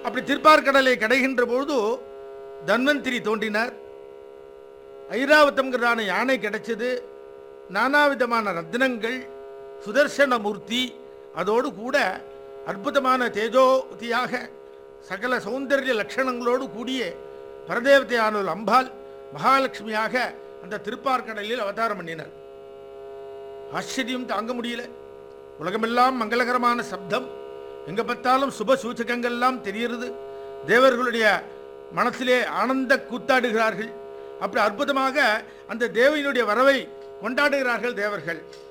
அப்படி திருப்பார்கடலை கடைகின்ற பொழுது தன்வந்திரி தோன்றினார் ஐராவதம்ங்கிறதான யானை கிடைச்சது நானாவிதமான ரத்னங்கள் சுதர்சன மூர்த்தி அதோடு கூட அற்புதமான தேஜோதியாக சகல சௌந்தர்ய லட்சணங்களோடு கூடிய பரதேவதையானவள் அம்பாள் மகாலட்சுமியாக அந்த திருப்பார்கடலில் அவதாரம் பண்ணினார் ஆச்சரியம் தாங்க முடியல உலகமெல்லாம் மங்களகரமான சப்தம் எங்க பார்த்தாலும் சுப சூச்சகங்கள்லாம் தெரிகிறது தேவர்களுடைய மனத்திலே ஆனந்த கூத்தாடுகிறார்கள் அப்படி அற்புதமாக அந்த தேவையினுடைய வரவை கொண்டாடுகிறார்கள் தேவர்கள்